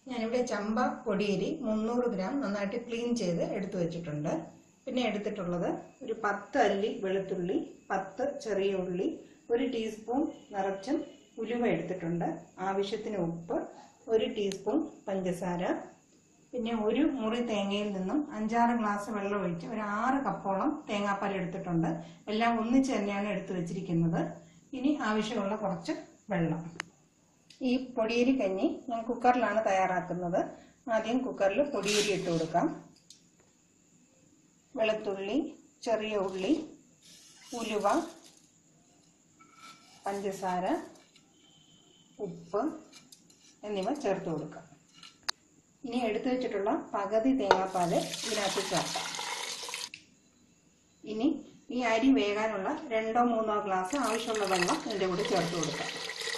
ഞാനിവിടെ ചമ്പ പൊടിയരി മുന്നൂറ് ഗ്രാം നന്നായിട്ട് ക്ലീൻ ചെയ്ത് എടുത്തു വെച്ചിട്ടുണ്ട് പിന്നെ എടുത്തിട്ടുള്ളത് ഒരു പത്ത് അല്ലി വെളുത്തുള്ളി പത്ത് ചെറിയ ഉള്ളി ഒരു ടീസ്പൂൺ നിറച്ചും ഉലുവ എടുത്തിട്ടുണ്ട് ആവശ്യത്തിന് ഉപ്പ് ഒരു ടീസ്പൂൺ പഞ്ചസാര പിന്നെ ഒരു മുറി തേങ്ങയിൽ നിന്നും അഞ്ചാറ് ഗ്ലാസ് വെള്ളം ഒഴിച്ച് ഒരു ആറ് കപ്പോളം തേങ്ങാപ്പാൽ എടുത്തിട്ടുണ്ട് എല്ലാം ഒന്നിച്ച് തന്നെയാണ് എടുത്തു വെച്ചിരിക്കുന്നത് ഇനി ആവശ്യമുള്ള കുറച്ച് വെള്ളം ഈ പൊടിയരി കഞ്ഞി ഞാൻ കുക്കറിലാണ് തയ്യാറാക്കുന്നത് ആദ്യം കുക്കറിൽ പൊടിയരി ഇട്ട് കൊടുക്കാം വെളുത്തുള്ളി ചെറിയ ഉള്ളി ഉലുവ പഞ്ചസാര ഉപ്പ് എന്നിവ ചേർത്ത് കൊടുക്കാം ഇനി എടുത്തു വെച്ചിട്ടുള്ള പകുതി തേങ്ങാപ്പാൽ ഇതിനകത്ത് ചേർക്കാം ഇനി ഈ അരി വേകാനുള്ള രണ്ടോ മൂന്നോ ഗ്ലാസ് ആവശ്യമുള്ള വെള്ളം ഇതിൻ്റെ കൂടെ ചേർത്ത് കൊടുക്കാം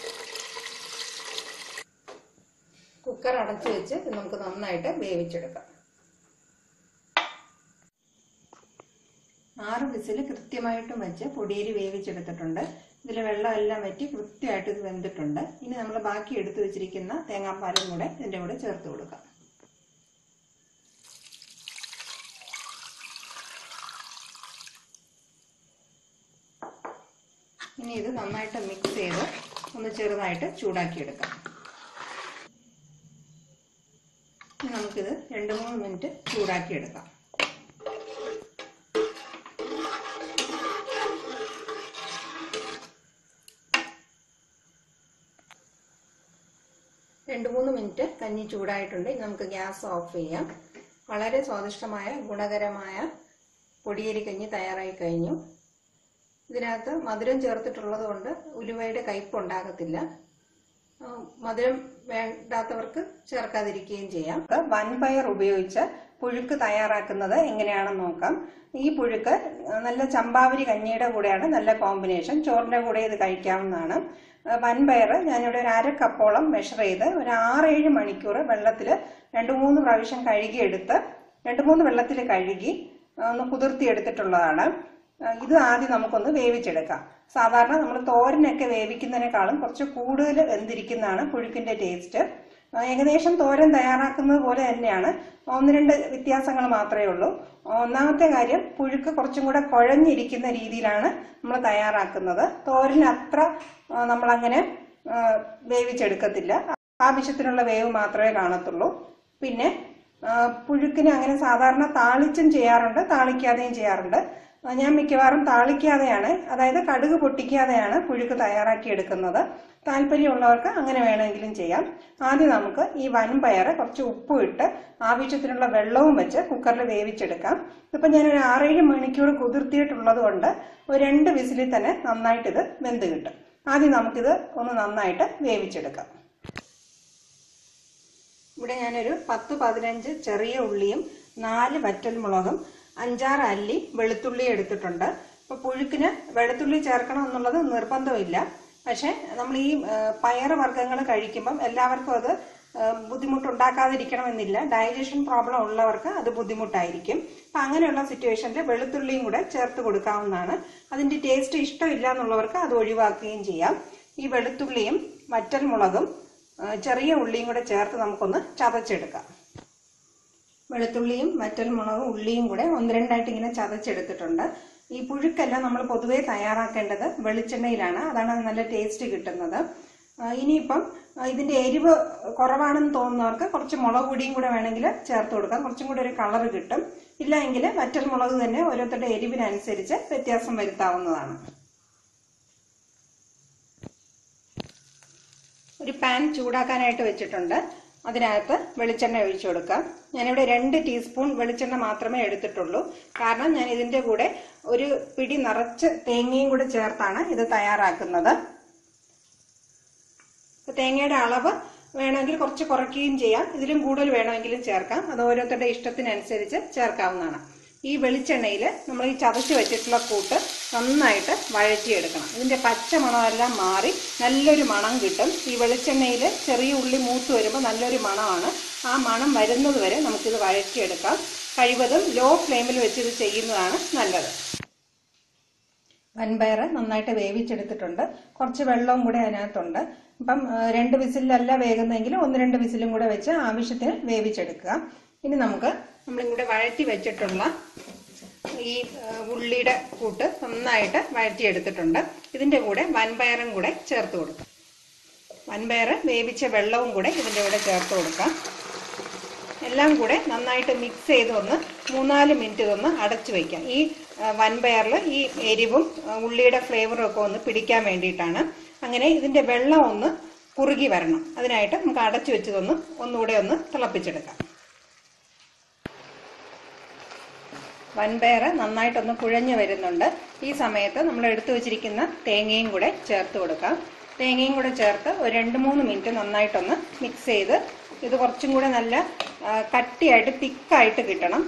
കുക്കർ അടച്ചു വെച്ച് ഇത് നമുക്ക് നന്നായിട്ട് വേവിച്ചെടുക്കാം ആറ് വിസിൽ കൃത്യമായിട്ടും വെച്ച് പൊടിയരി വേവിച്ചെടുത്തിട്ടുണ്ട് ഇതിൽ വെള്ളമെല്ലാം വറ്റി കൃത്യമായിട്ട് ഇത് വെന്തിട്ടുണ്ട് ഇനി നമ്മൾ ബാക്കി എടുത്തു വെച്ചിരിക്കുന്ന തേങ്ങാപ്പാലും കൂടെ ഇതിൻ്റെ കൂടെ ചേർത്ത് കൊടുക്കാം ഇനി ഇത് നന്നായിട്ട് മിക്സ് ചെയ്ത് ഒന്ന് ചെറുതായിട്ട് ചൂടാക്കിയെടുക്കാം ഇനി നമുക്കിത് രണ്ട് മൂന്ന് മിനിറ്റ് ചൂടാക്കിയെടുക്കാം രണ്ട് മൂന്ന് മിനിറ്റ് കഞ്ഞി ചൂടായിട്ടുണ്ട് ഇനി നമുക്ക് ഗ്യാസ് ഓഫ് ചെയ്യാം വളരെ സ്വാദിഷ്ടമായ ഗുണകരമായ പൊടിയരി കഞ്ഞി തയ്യാറായി കഴിഞ്ഞു ഇതിനകത്ത് മധുരം ചേർത്തിട്ടുള്ളത് കൊണ്ട് ഉലുവയുടെ കയ്പ് ഉണ്ടാകത്തില്ല മധുരം വേണ്ടാത്തവർക്ക് ചേർക്കാതിരിക്കുകയും ചെയ്യാം വൻപയർ ഉപയോഗിച്ച് പുഴുക്ക് തയ്യാറാക്കുന്നത് എങ്ങനെയാണെന്ന് നോക്കാം ഈ പുഴുക്ക് നല്ല ചമ്പാവരി കഞ്ഞിയുടെ കൂടെയാണ് നല്ല കോമ്പിനേഷൻ ചോറിന്റെ കൂടെ ഇത് കഴിക്കാവുന്നതാണ് വൻപയർ ഞാനിവിടെ ഒരു അര കപ്പോളം മെഷർ ചെയ്ത് ഒരു ആറേഴ് മണിക്കൂർ വെള്ളത്തിൽ രണ്ട് മൂന്ന് പ്രാവശ്യം കഴുകിയെടുത്ത് രണ്ട് മൂന്ന് വെള്ളത്തിൽ കഴുകി ഒന്ന് കുതിർത്തി എടുത്തിട്ടുള്ളതാണ് ഇത് ആദ്യം നമുക്കൊന്ന് വേവിച്ചെടുക്കാം സാധാരണ നമ്മൾ തോരനൊക്കെ വേവിക്കുന്നതിനേക്കാളും കുറച്ച് കൂടുതൽ വെന്തിരിക്കുന്നതാണ് പുഴുക്കിന്റെ ടേസ്റ്റ് ഏകദേശം തോരൻ തയ്യാറാക്കുന്നത് പോലെ തന്നെയാണ് ഒന്ന് രണ്ട് വ്യത്യാസങ്ങൾ മാത്രമേ ഉള്ളൂ ഒന്നാമത്തെ കാര്യം പുഴുക്ക് കുറച്ചും കൂടെ കുഴഞ്ഞിരിക്കുന്ന രീതിയിലാണ് നമ്മൾ തയ്യാറാക്കുന്നത് തോരന് അത്ര നമ്മളങ്ങനെ വേവിച്ചെടുക്കത്തില്ല ആവശ്യത്തിനുള്ള വേവ് മാത്രമേ കാണത്തുള്ളൂ പിന്നെ പുഴുക്കിന് അങ്ങനെ സാധാരണ താളിച്ചും ചെയ്യാറുണ്ട് താളിക്കാതെയും ചെയ്യാറുണ്ട് ഞാൻ മിക്കവാറും താളിക്കാതെയാണ് അതായത് കടുക് പൊട്ടിക്കാതെയാണ് പുഴുക്ക് തയ്യാറാക്കി എടുക്കുന്നത് താല്പര്യമുള്ളവർക്ക് അങ്ങനെ വേണമെങ്കിലും ചെയ്യാം ആദ്യം നമുക്ക് ഈ വൻപയർ കുറച്ച് ഉപ്പും ഇട്ട് ആവശ്യത്തിനുള്ള വെള്ളവും വെച്ച് കുക്കറിൽ വേവിച്ചെടുക്കാം ഇതിപ്പോൾ ഞാൻ ഒരു ആറേഴ് മണിക്കൂർ കുതിർത്തിയിട്ടുള്ളത് കൊണ്ട് ഒരു രണ്ട് വിസിലിൽ തന്നെ നന്നായിട്ട് ഇത് വെന്ത് കിട്ടും ആദ്യം നമുക്കിത് ഒന്ന് നന്നായിട്ട് വേവിച്ചെടുക്കാം ഇവിടെ ഞാനൊരു പത്ത് പതിനഞ്ച് ചെറിയ ഉള്ളിയും നാല് വറ്റൽമുളകും അഞ്ചാറ് അല്ലി വെളുത്തുള്ളി എടുത്തിട്ടുണ്ട് അപ്പോൾ പുഴുക്കിന് വെളുത്തുള്ളി ചേർക്കണം എന്നുള്ളത് നിർബന്ധമില്ല പക്ഷേ നമ്മൾ ഈ പയർ വർഗ്ഗങ്ങൾ കഴിക്കുമ്പം എല്ലാവർക്കും അത് ബുദ്ധിമുട്ടുണ്ടാക്കാതിരിക്കണമെന്നില്ല ഡൈജഷൻ പ്രോബ്ലം ഉള്ളവർക്ക് അത് ബുദ്ധിമുട്ടായിരിക്കും അപ്പം അങ്ങനെയുള്ള സിറ്റുവേഷനിൽ വെളുത്തുള്ളിയും കൂടെ ചേർത്ത് കൊടുക്കാവുന്നതാണ് അതിൻ്റെ ടേസ്റ്റ് ഇഷ്ടമില്ല എന്നുള്ളവർക്ക് അത് ഒഴിവാക്കുകയും ചെയ്യാം ഈ വെളുത്തുള്ളിയും വറ്റൽമുളകും ചെറിയ ഉള്ളിയും കൂടെ ചേർത്ത് നമുക്കൊന്ന് ചതച്ചെടുക്കാം വെളുത്തുള്ളിയും വറ്റൽമുളകും ഉള്ളിയും കൂടെ ഒന്ന് രണ്ടായിട്ട് ഇങ്ങനെ ചതച്ചെടുത്തിട്ടുണ്ട് ഈ പുഴുക്കെല്ലാം നമ്മൾ പൊതുവെ തയ്യാറാക്കേണ്ടത് വെളിച്ചെണ്ണയിലാണ് അതാണ് നല്ല ടേസ്റ്റ് കിട്ടുന്നത് ഇനിയിപ്പം ഇതിന്റെ എരിവ് കുറവാണെന്ന് തോന്നുന്നവർക്ക് കുറച്ച് മുളക് പൊടിയും കൂടെ വേണമെങ്കിൽ ചേർത്ത് കൊടുക്കാം കുറച്ചും കൂടെ ഒരു കളർ കിട്ടും ഇല്ല എങ്കിൽ വറ്റൽ മുളക് തന്നെ ഓരോരുത്തരുടെ എരിവിനനുസരിച്ച് വ്യത്യാസം വരുത്താവുന്നതാണ് ഒരു പാൻ ചൂടാക്കാനായിട്ട് വെച്ചിട്ടുണ്ട് അതിനകത്ത് വെളിച്ചെണ്ണ ഒഴിച്ചു കൊടുക്കാം ഞാനിവിടെ രണ്ട് ടീസ്പൂൺ വെളിച്ചെണ്ണ മാത്രമേ എടുത്തിട്ടുള്ളൂ കാരണം ഞാൻ ഇതിന്റെ കൂടെ ഒരു പിടി നിറച്ച് തേങ്ങയും കൂടെ ചേർത്താണ് ഇത് തയ്യാറാക്കുന്നത് തേങ്ങയുടെ അളവ് വേണമെങ്കിൽ കുറച്ച് കുറയ്ക്കുകയും ചെയ്യാം ഇതിലും കൂടുതൽ വേണമെങ്കിലും ചേർക്കാം അത് ഓരോരുത്തരുടെ ഇഷ്ടത്തിനനുസരിച്ച് ചേർക്കാവുന്നതാണ് ഈ വെളിച്ചെണ്ണയിൽ നമ്മൾ ഈ ചതച്ച് വെച്ചിട്ടുള്ള കൂട്ട് നന്നായിട്ട് വഴറ്റിയെടുക്കണം ഇതിന്റെ പച്ച മണമെല്ലാം മാറി നല്ലൊരു മണം കിട്ടും ഈ വെളിച്ചെണ്ണയിൽ ചെറിയ ഉള്ളി മൂത്ത് വരുമ്പോൾ നല്ലൊരു മണമാണ് ആ മണം വരുന്നത് വരെ നമുക്കിത് വഴറ്റിയെടുക്കാം കഴിവതും ലോ ഫ്ലെയിമിൽ വെച്ച് ഇത് ചെയ്യുന്നതാണ് നല്ലത് വൻപയർ നന്നായിട്ട് വേവിച്ചെടുത്തിട്ടുണ്ട് കുറച്ച് വെള്ളവും കൂടെ അതിനകത്തുണ്ട് അപ്പം ആ, രണ്ട് വിസിലല്ല വേകുന്നതെങ്കിൽ ഒന്ന് രണ്ട് വിസിലും കൂടെ വെച്ച് ആവശ്യത്തിന് വേവിച്ചെടുക്കുക ഇനി നമുക്ക് നമ്മളിവിടെ വഴറ്റി വെച്ചിട്ടുള്ള ഈ ആ, ഉള്ളിയുടെ കൂട്ട് നന്നായിട്ട് വഴറ്റിയെടുത്തിട്ടുണ്ട് ഇതിന്റെ കൂടെ വൻപയറും കൂടെ ചേർത്ത് കൊടുക്കാം വൻപയർ വേവിച്ച വെള്ളവും കൂടെ ഇതിന്റെ കൂടെ ചേർത്ത് കൊടുക്കാം എല്ലാം കൂടെ നന്നായിട്ട് മിക്സ് ചെയ്ത് ഒന്ന് മൂന്നാല് മിനിറ്റ് ഇതൊന്ന് അടച്ചു വയ്ക്കാം ഈ വൻപയറിൽ ഈ എരിവും ആ, ഉള്ളിയുടെ ഫ്ലേവറും ഒക്കെ ഒന്ന് പിടിക്കാൻ വേണ്ടിയിട്ടാണ് അങ്ങനെ ഇതിന്റെ വെള്ളം ഒന്ന് കുറുകി വരണം അതിനായിട്ട് നമുക്ക് അടച്ചു വെച്ചതൊന്ന് ഒന്നുകൂടെ ഒന്ന് തിളപ്പിച്ചെടുക്കാം വൻപയർ നന്നായിട്ടൊന്ന് കുഴഞ്ഞു വരുന്നുണ്ട് ഈ സമയത്ത് നമ്മൾ എടുത്തു വെച്ചിരിക്കുന്ന തേങ്ങയും കൂടെ ചേർത്ത് കൊടുക്കാം തേങ്ങയും കൂടെ ചേർത്ത് ഒരു രണ്ട് മൂന്ന് മിനിറ്റ് നന്നായിട്ടൊന്ന് മിക്സ് ചെയ്ത് ഇത് കുറച്ചും കൂടെ നല്ല ആ, കട്ടിയായിട്ട് തിക്കായിട്ട് കിട്ടണം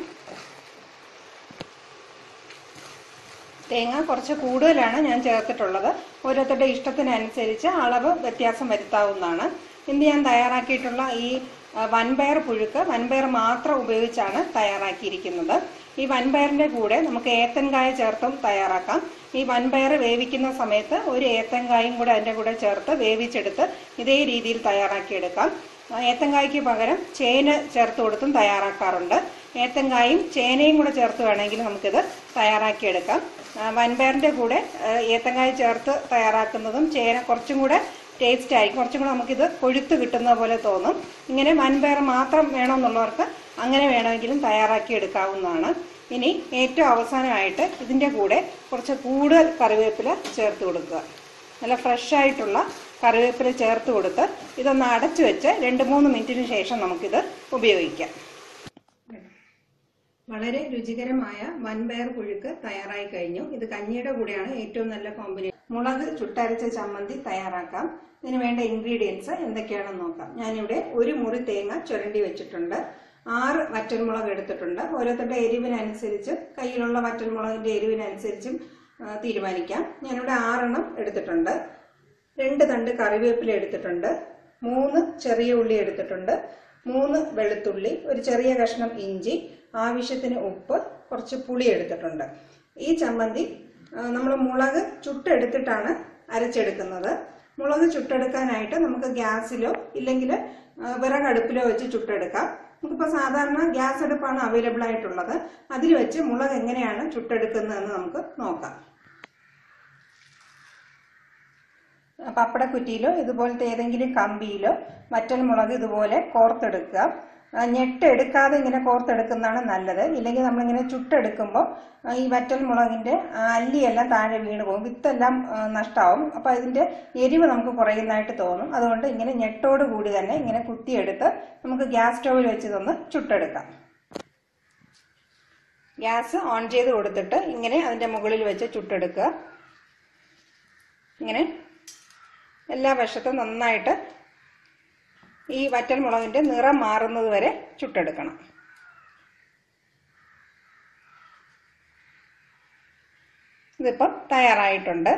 തേങ്ങ കുറച്ച് കൂടുതലാണ് ഞാൻ ചേർത്തിട്ടുള്ളത് ഓരോരുത്തരുടെ ഇഷ്ടത്തിനനുസരിച്ച് അളവ് വ്യത്യാസം വരുത്താവുന്നതാണ് ഇന്ന് ഞാൻ തയ്യാറാക്കിയിട്ടുള്ള ഈ ആ, വൻപയർ പുഴുക്ക് വൻപയർ മാത്രം ഉപയോഗിച്ചാണ് തയ്യാറാക്കിയിരിക്കുന്നത് ഈ വൻപയറിന്റെ കൂടെ നമുക്ക് ഏത്തൻകായ ചേർത്തും തയ്യാറാക്കാം ഈ വൻപയർ വേവിക്കുന്ന സമയത്ത് ഒരു ഏത്തൻകായും കൂടെ അതിന്റെ കൂടെ ചേർത്ത് വേവിച്ചെടുത്ത് ഇതേ രീതിയിൽ തയ്യാറാക്കിയെടുക്കാം ആ, ഏത്തൻകായ്ക്ക് പകരം ചേന ചേർത്ത് കൊടുത്തും തയ്യാറാക്കാറുണ്ട് ഏത്തൻകായും ചേനയും കൂടെ ചേർത്ത് വേണമെങ്കിൽ നമുക്കിത് തയ്യാറാക്കിയെടുക്കാം ആ, വൻപയറിന്റെ കൂടെ ആ, ഏത്തൻകായ ചേർത്ത് തയ്യാറാക്കുന്നതും ചേന കുറച്ചും കൂടെ ടേസ്റ്റ് ആയിരിക്കും കുറച്ചും കൂടെ നമുക്കിത് കൊഴുത്ത് കിട്ടുന്ന പോലെ തോന്നും ഇങ്ങനെ വൻപയർ മാത്രം വേണമെന്നുള്ളവർക്ക് അങ്ങനെ വേണമെങ്കിലും തയ്യാറാക്കി എടുക്കാവുന്നതാണ് ഇനി ഏറ്റവും അവസാനമായിട്ട് ഇതിന്റെ കൂടെ കുറച്ച് കൂടുതൽ കറിവേപ്പില ചേർത്ത് കൊടുക്കുക നല്ല ഫ്രഷ് ആയിട്ടുള്ള കറിവേപ്പില ചേർത്ത് കൊടുത്ത് ഇതൊന്ന് അടച്ചു വെച്ച് രണ്ട് മൂന്ന് മിനിറ്റിന് ശേഷം നമുക്കിത് ഉപയോഗിക്കാം വളരെ രുചികരമായ വൻപയർ പുഴുക്ക് തയ്യാറായി കഴിഞ്ഞു ഇത് കഞ്ഞിയുടെ കൂടെയാണ് ഏറ്റവും നല്ല കോമ്പിനേഷൻ മുളക് ചുട്ടരച്ച ചമ്മന്തി തയ്യാറാക്കാം ഇതിന് വേണ്ട ഇൻഗ്രീഡിയൻസ് എന്തൊക്കെയാണെന്ന് നോക്കാം ഞാനിവിടെ ഒരു മുറി തേങ്ങ ചുരണ്ടി വെച്ചിട്ടുണ്ട് ആറ് വറ്റൽമുളക് എടുത്തിട്ടുണ്ട് ഓരോരുത്തരുടെ എരിവിനനുസരിച്ച് കയ്യിലുള്ള വറ്റൽമുളകിന്റെ എരിവിനനുസരിച്ചും ആ, തീരുമാനിക്കാം ഞാനിവിടെ ആറെണ്ണം എടുത്തിട്ടുണ്ട് രണ്ട് തണ്ട് കറിവേപ്പില എടുത്തിട്ടുണ്ട് മൂന്ന് ചെറിയ ഉള്ളി എടുത്തിട്ടുണ്ട് മൂന്ന് വെളുത്തുള്ളി ഒരു ചെറിയ കഷ്ണം ഇഞ്ചി ആവശ്യത്തിന് ഉപ്പ് കുറച്ച് പുളി എടുത്തിട്ടുണ്ട് ഈ ചമ്മന്തി നമ്മൾ മുളക് ചുട്ടെടുത്തിട്ടാണ് അരച്ചെടുക്കുന്നത് മുളക് ചുട്ടെടുക്കാനായിട്ട് നമുക്ക് ഗ്യാസിലോ ഇല്ലെങ്കിൽ വിറകടുപ്പിലോ വെച്ച് ചുട്ടെടുക്കാം നമുക്കിപ്പോൾ സാധാരണ ഗ്യാസ് അടുപ്പാണ് അവൈലബിൾ ആയിട്ടുള്ളത് അതിൽ വെച്ച് മുളക് എങ്ങനെയാണ് ചുട്ടെടുക്കുന്നതെന്ന് നമുക്ക് നോക്കാം പപ്പടക്കുറ്റിയിലോ ഇതുപോലത്തെ ഏതെങ്കിലും കമ്പിയിലോ വറ്റൽ മുളക് ഇതുപോലെ കോർത്തെടുക്കുക ആ, ഞെട്ടെടുക്കാതെ ഇങ്ങനെ കോർത്തെടുക്കുന്നതാണ് നല്ലത് ഇല്ലെങ്കിൽ നമ്മളിങ്ങനെ ചുട്ടെടുക്കുമ്പോൾ ആ, ഈ വറ്റൽ മുളകിന്റെ ആ, അല്ലിയെല്ലാം താഴെ വീണ് പോകും വിത്തെല്ലാം ആ, നഷ്ടാവും അപ്പൊ അതിന്റെ എരിവ് നമുക്ക് കുറയുന്നതായിട്ട് തോന്നും അതുകൊണ്ട് ഇങ്ങനെ ഞെട്ടോട് കൂടി തന്നെ ഇങ്ങനെ കുത്തിയെടുത്ത് നമുക്ക് ഗ്യാസ് സ്റ്റൗവിൽ വെച്ച് ഇതൊന്ന് ചുട്ടെടുക്കാം ഗ്യാസ് ഓൺ ചെയ്ത് കൊടുത്തിട്ട് ഇങ്ങനെ അതിന്റെ മുകളിൽ വെച്ച് ചുട്ടെടുക്കുക ഇങ്ങനെ എല്ലാ വശത്തും നന്നായിട്ട് ഈ വറ്റൽ മുളകിന്റെ നിറം മാറുന്നത് വരെ ചുട്ടെടുക്കണം ഇതിപ്പം തയ്യാറായിട്ടുണ്ട്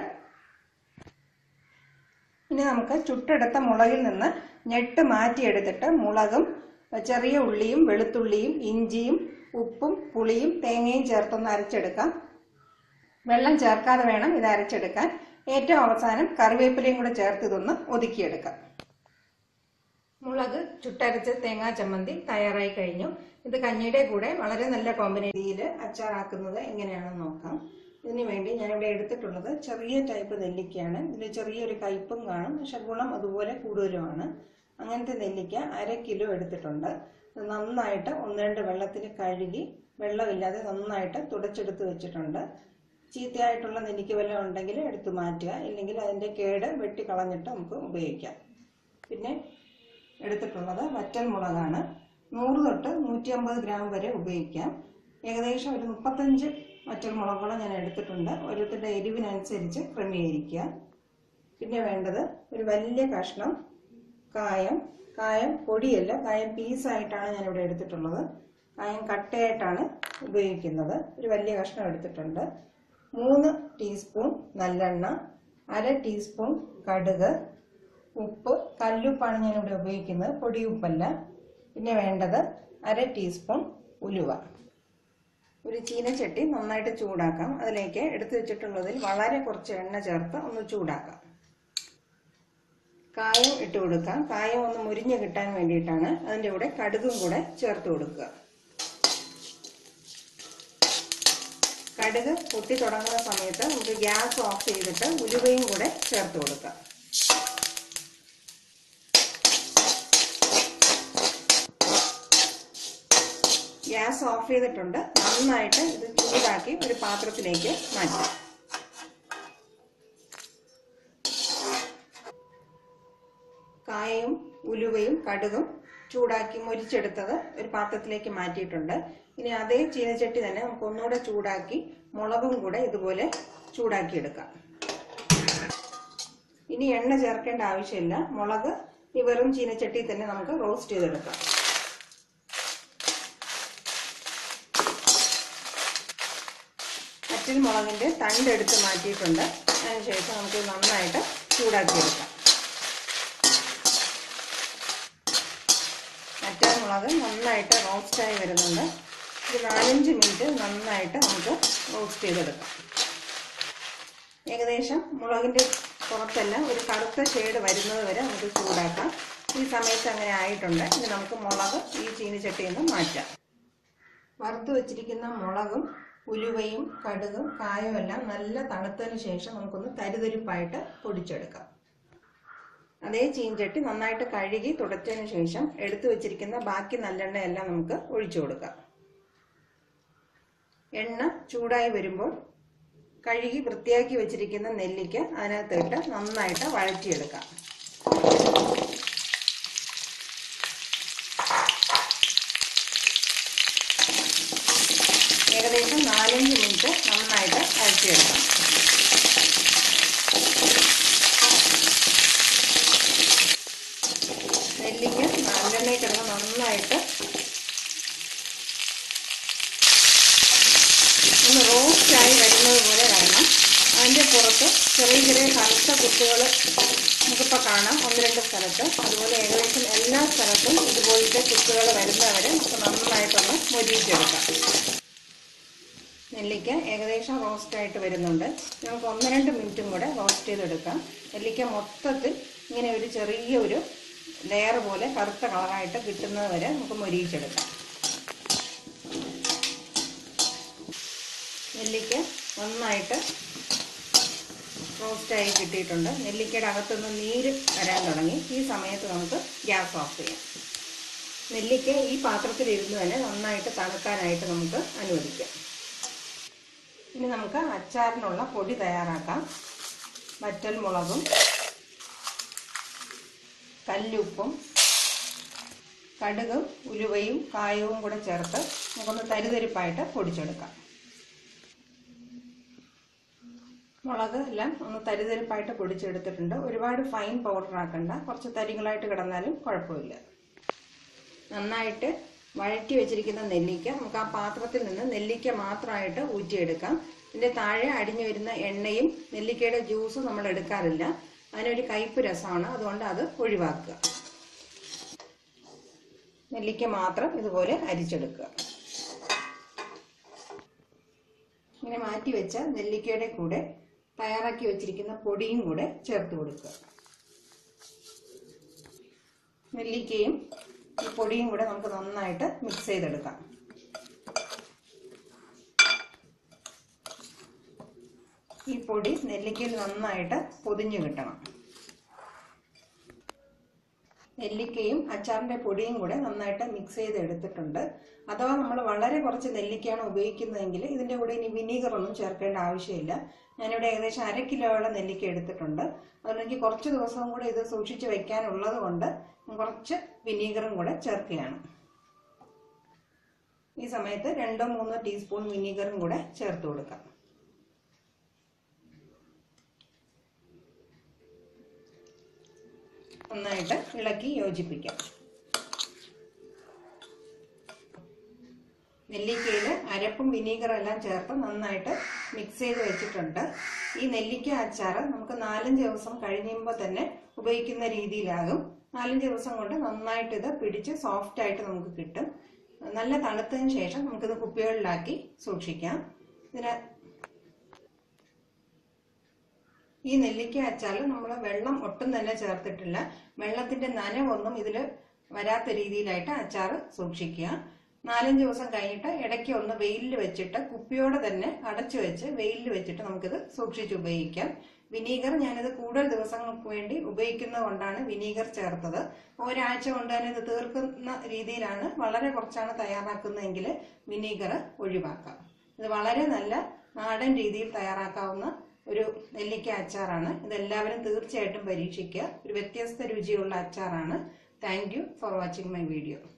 ഇനി നമുക്ക് ചുട്ടെടുത്ത മുളകിൽ നിന്ന് ഞെട്ട് മാറ്റിയെടുത്തിട്ട് മുളകും ചെറിയ ഉള്ളിയും വെളുത്തുള്ളിയും ഇഞ്ചിയും ഉപ്പും പുളിയും തേങ്ങയും ചേർത്തൊന്ന് അരച്ചെടുക്കാം വെള്ളം ചേർക്കാതെ വേണം ഇത് അരച്ചെടുക്കാൻ ഏറ്റവും അവസാനം കറിവേപ്പിലയും കൂടെ ചേർത്ത് ഇതൊന്ന് ഒതുക്കിയെടുക്കാം മുളക് ചുട്ടരച്ച തേങ്ങാ ചമ്മന്തി തയ്യാറായി കഴിഞ്ഞു ഇത് കഞ്ഞിയുടെ കൂടെ വളരെ നല്ല കോമ്പിനേഷനിൽ അച്ചാറാക്കുന്നത് എങ്ങനെയാണെന്ന് നോക്കാം ഇതിനു വേണ്ടി ഞാനിവിടെ എടുത്തിട്ടുള്ളത് ചെറിയ ടൈപ്പ് നെല്ലിക്കയാണ് ഇതിൽ ചെറിയൊരു കയ്പും കാണും പക്ഷെ ഗുണം അതുപോലെ കൂടുതലുമാണ് അങ്ങനത്തെ നെല്ലിക്ക അര കിലോ എടുത്തിട്ടുണ്ട് ഇത് നന്നായിട്ട് ഒന്ന് രണ്ട് വെള്ളത്തിൽ കഴുകി വെള്ളമില്ലാതെ നന്നായിട്ട് തുടച്ചെടുത്ത് വെച്ചിട്ടുണ്ട് ചീത്തയായിട്ടുള്ള നെല്ലിക്ക വല്ലതും ഉണ്ടെങ്കിൽ എടുത്തു മാറ്റുക ഇല്ലെങ്കിൽ അതിൻ്റെ കേട് വെട്ടി കളഞ്ഞിട്ട് നമുക്ക് ഉപയോഗിക്കാം പിന്നെ എടുത്തിട്ടുള്ളത് വറ്റൽ മുളകാണ് നൂറ് തൊട്ട് നൂറ്റി അമ്പത് ഗ്രാം വരെ ഉപയോഗിക്കാം ഏകദേശം ഒരു മുപ്പത്തഞ്ച് വറ്റൽ മുളകുകളും ഞാൻ എടുത്തിട്ടുണ്ട് ഓരോരുത്തരുടെ എരിവിനനുസരിച്ച് ക്രമീകരിക്കുക പിന്നെ വേണ്ടത് ഒരു വലിയ കഷ്ണം കായം കായം പൊടിയല്ല കായം പീസായിട്ടാണ് ഞാനിവിടെ എടുത്തിട്ടുള്ളത് കായം കട്ടയായിട്ടാണ് ഉപയോഗിക്കുന്നത് ഒരു വലിയ കഷ്ണം എടുത്തിട്ടുണ്ട് മൂന്ന് ടീസ്പൂൺ നല്ലെണ്ണ അര ടീസ്പൂൺ കടുക് ഉപ്പ് കല്ലുപ്പാണ് ഞാനിവിടെ ഉപയോഗിക്കുന്നത് പൊടി ഉപ്പല്ല പിന്നെ വേണ്ടത് അര ടീസ്പൂൺ ഉലുവ ഒരു ചീനച്ചട്ടി നന്നായിട്ട് ചൂടാക്കാം അതിലേക്ക് എടുത്തു വെച്ചിട്ടുള്ളതിൽ വളരെ കുറച്ച് എണ്ണ ചേർത്ത് ഒന്ന് ചൂടാക്കാം കായം ഇട്ട് കൊടുക്കാം കായം ഒന്ന് മുരിഞ്ഞ് കിട്ടാൻ വേണ്ടിയിട്ടാണ് അതിൻ്റെ കൂടെ കടുകും കൂടെ ചേർത്ത് കൊടുക്കുക കടുക് പൊട്ടി തുടങ്ങുന്ന സമയത്ത് നമുക്ക് ഗ്യാസ് ഓഫ് ചെയ്തിട്ട് ഉലുവയും കൂടെ ചേർത്ത് കൊടുക്കാം ഗ്യാസ് ഓഫ് ചെയ്തിട്ടുണ്ട് നന്നായിട്ട് ഇത് ചൂടാക്കി ഒരു പാത്രത്തിലേക്ക് മാറ്റാം കായയും ഉലുവയും കടുകും ചൂടാക്കി മൊരിച്ചെടുത്തത് ഒരു പാത്രത്തിലേക്ക് മാറ്റിയിട്ടുണ്ട് ഇനി അതേ ചീനച്ചട്ടി തന്നെ നമുക്ക് ഒന്നുകൂടെ ചൂടാക്കി മുളകും കൂടെ ഇതുപോലെ ചൂടാക്കി എടുക്കാം ഇനി എണ്ണ ചേർക്കേണ്ട ആവശ്യമില്ല മുളക് ഈ വെറും ചീനച്ചട്ടി തന്നെ നമുക്ക് റോസ്റ്റ് ചെയ്തെടുക്കാം പച്ചൽ മുളകിന്റെ തണ്ട് എടുത്ത് മാറ്റിയിട്ടുണ്ട് അതിനുശേഷം നമുക്ക് നന്നായിട്ട് ചൂടാക്കിയെടുക്കാം മറ്റേ മുളക് നന്നായിട്ട് റോസ്റ്റായി വരുന്നുണ്ട് ഒരു നാലഞ്ച് മിനിറ്റ് നന്നായിട്ട് നമുക്ക് റോസ്റ്റ് ചെയ്തെടുക്കാം ഏകദേശം മുളകിൻ്റെ പുറത്തെല്ലാം ഒരു കറുത്ത ഷെയ്ഡ് വരുന്നത് വരെ നമുക്ക് ചൂടാക്കാം ഈ സമയത്ത് അങ്ങനെ ആയിട്ടുണ്ട് ഇനി നമുക്ക് മുളക് ഈ ചീനിച്ചട്ടിയിൽ നിന്ന് മാറ്റാം വറുത്ത് വെച്ചിരിക്കുന്ന മുളകും ഉലുവയും കടുകും കായും എല്ലാം നല്ല തണുത്തതിന് ശേഷം നമുക്കൊന്ന് തരിതരിപ്പായിട്ട് പൊടിച്ചെടുക്കാം അതേ ചീൻചട്ടി നന്നായിട്ട് കഴുകി തുടച്ചതിന് ശേഷം എടുത്തു വെച്ചിരിക്കുന്ന ബാക്കി നല്ലെണ്ണയെല്ലാം നമുക്ക് ഒഴിച്ചു കൊടുക്കാം എണ്ണ ചൂടായി വരുമ്പോൾ കഴുകി വൃത്തിയാക്കി വെച്ചിരിക്കുന്ന നെല്ലിക്ക അതിനകത്തിട്ട് നന്നായിട്ട് വഴറ്റിയെടുക്കാം ഏകദേശം നാലഞ്ച് മിനിറ്റ് നന്നായിട്ട് വഴറ്റിയെടുക്കാം നെല്ലിക്ക നല്ലെണ്ണയിൽ കിടന്ന് നന്നായിട്ട് ഒന്ന് റോസ്റ്റായി വരുന്നത് പോലെ വരണം അതിൻ്റെ പുറത്ത് ചെറിയ ചെറിയ കറുത്ത കുത്തുകൾ നമുക്കിപ്പോൾ കാണാം ഒന്ന് രണ്ട് സ്ഥലത്ത് അതുപോലെ ഏകദേശം എല്ലാ സ്ഥലത്തും ഇതുപോലത്തെ കുത്തുകൾ വരുന്നവരെ നമുക്ക് നന്നായിട്ടൊന്ന് മൊരിയിച്ചെടുക്കാം നെല്ലിക്ക ഏകദേശം റോസ്റ്റായിട്ട് വരുന്നുണ്ട് നമുക്ക് ഒന്ന് രണ്ട് മിനിറ്റും കൂടെ റോസ്റ്റ് ചെയ്തെടുക്കാം നെല്ലിക്ക മൊത്തത്തിൽ ഇങ്ങനെ ഒരു ചെറിയ ഒരു ലെയർ പോലെ കറുത്ത കളറായിട്ട് കിട്ടുന്നത് വരെ നമുക്ക് മൊരിയിച്ചെടുക്കാം നെല്ലിക്ക നന്നായിട്ട് റോസ്റ്റായി കിട്ടിയിട്ടുണ്ട് നെല്ലിക്കയുടെ അകത്തുനിന്ന് നീര് വരാൻ തുടങ്ങി ഈ സമയത്ത് നമുക്ക് ഗ്യാസ് ഓഫ് ചെയ്യാം നെല്ലിക്ക ഈ പാത്രത്തിൽ ഇരുന്ന് തന്നെ നന്നായിട്ട് തണുക്കാനായിട്ട് നമുക്ക് അനുവദിക്കാം ഇനി നമുക്ക് അച്ചാറിനുള്ള പൊടി തയ്യാറാക്കാം വറ്റൽ മുളകും കല്ലുപ്പും കടുകും ഉലുവയും കായവും കൂടെ ചേർത്ത് നമുക്കൊന്ന് തരിതരിപ്പായിട്ട് പൊടിച്ചെടുക്കാം മുളക് എല്ലാം ഒന്ന് തരിതരിപ്പായിട്ട് പൊടിച്ചെടുത്തിട്ടുണ്ട് ഒരുപാട് ഫൈൻ പൗഡർ ആക്കണ്ട കുറച്ച് തരികളായിട്ട് കിടന്നാലും കുഴപ്പമില്ല നന്നായിട്ട് വഴറ്റി വെച്ചിരിക്കുന്ന നെല്ലിക്ക നമുക്ക് ആ പാത്രത്തിൽ നിന്ന് നെല്ലിക്ക മാത്രമായിട്ട് ഊറ്റിയെടുക്കാം ഇതിന്റെ താഴെ അടിഞ്ഞു വരുന്ന എണ്ണയും നെല്ലിക്കയുടെ ജ്യൂസും നമ്മൾ എടുക്കാറില്ല അതിനൊരു കയ്പ് രസമാണ് അതുകൊണ്ട് അത് ഒഴിവാക്കുക നെല്ലിക്ക മാത്രം ഇതുപോലെ അരിച്ചെടുക്കുക ഇങ്ങനെ മാറ്റി വെച്ച നെല്ലിക്കയുടെ കൂടെ തയ്യാറാക്കി വെച്ചിരിക്കുന്ന പൊടിയും കൂടെ ചേർത്ത് കൊടുക്കുക നെല്ലിക്കയും ഈ പൊടിയും കൂടെ നമുക്ക് നന്നായിട്ട് മിക്സ് ചെയ്തെടുക്കാം ഈ പൊടി നെല്ലിക്കയിൽ നന്നായിട്ട് പൊതിഞ്ഞു കിട്ടണം നെല്ലിക്കയും അച്ചാറിന്റെ പൊടിയും കൂടെ നന്നായിട്ട് മിക്സ് ചെയ്ത് എടുത്തിട്ടുണ്ട് അഥവാ നമ്മൾ വളരെ കുറച്ച് നെല്ലിക്കയാണ് ഉപയോഗിക്കുന്നതെങ്കിൽ ഇതിന്റെ കൂടെ ഇനി വിനീഗർ ഒന്നും ചേർക്കേണ്ട ആവശ്യമില്ല ഞാനിവിടെ ഏകദേശം അര കിലോയോളം നെല്ലിക്ക എടുത്തിട്ടുണ്ട് അതുകൊണ്ട് എനിക്ക് കുറച്ച് ദിവസവും കൂടെ ഇത് സൂക്ഷിച്ച് വെക്കാനുള്ളത് കൊണ്ട് കുറച്ച് വിനീഗറും കൂടെ ചേർക്കുകയാണ് ഈ സമയത്ത് രണ്ടോ മൂന്നോ ടീസ്പൂൺ വിനീഗറും കൂടെ ചേർത്ത് കൊടുക്കാം നന്നായിട്ട് ഇളക്കി യോജിപ്പിക്കാം നെല്ലിക്കയിൽ അരപ്പും വിനീഗറും എല്ലാം ചേർത്ത് നന്നായിട്ട് മിക്സ് ചെയ്ത് വെച്ചിട്ടുണ്ട് ഈ നെല്ലിക്ക അച്ചാർ നമുക്ക് നാലഞ്ച് ദിവസം കഴിയുമ്പോൾ തന്നെ ഉപയോഗിക്കുന്ന രീതിയിലാകും നാലഞ്ച് ദിവസം കൊണ്ട് നന്നായിട്ട് ഇത് പിടിച്ച് സോഫ്റ്റ് ആയിട്ട് നമുക്ക് കിട്ടും നല്ല തണുത്തതിന് ശേഷം നമുക്കിത് കുപ്പികളിലാക്കി സൂക്ഷിക്കാം ഇതിന് ഈ നെല്ലിക്ക അച്ചാറിൽ നമ്മൾ വെള്ളം ഒട്ടും തന്നെ ചേർത്തിട്ടില്ല വെള്ളത്തിന്റെ നനവൊന്നും ഇതിൽ വരാത്ത രീതിയിലായിട്ട് അച്ചാർ സൂക്ഷിക്കുക നാലഞ്ച് ദിവസം കഴിഞ്ഞിട്ട് ഇടയ്ക്ക് ഒന്ന് വെയിലിൽ വെച്ചിട്ട് കുപ്പിയോടെ തന്നെ അടച്ചു വെച്ച് വെയിലിൽ വെച്ചിട്ട് നമുക്കിത് സൂക്ഷിച്ച് ഉപയോഗിക്കാം വിനീഗർ ഞാനിത് കൂടുതൽ ദിവസങ്ങൾക്ക് വേണ്ടി ഉപയോഗിക്കുന്നത് കൊണ്ടാണ് വിനീഗർ ചേർത്തത് ഒരാഴ്ച കൊണ്ട് തന്നെ ഇത് തീർക്കുന്ന രീതിയിലാണ് വളരെ കുറച്ചാണ് തയ്യാറാക്കുന്നതെങ്കിൽ വിനീഗർ ഒഴിവാക്കാം ഇത് വളരെ നല്ല നാടൻ രീതിയിൽ തയ്യാറാക്കാവുന്ന ഒരു നെല്ലിക്ക അച്ചാറാണ് ഇതെല്ലാവരും തീർച്ചയായിട്ടും പരീക്ഷിക്കുക ഒരു വ്യത്യസ്ത രുചിയുള്ള അച്ചാറാണ് thank you for watching my video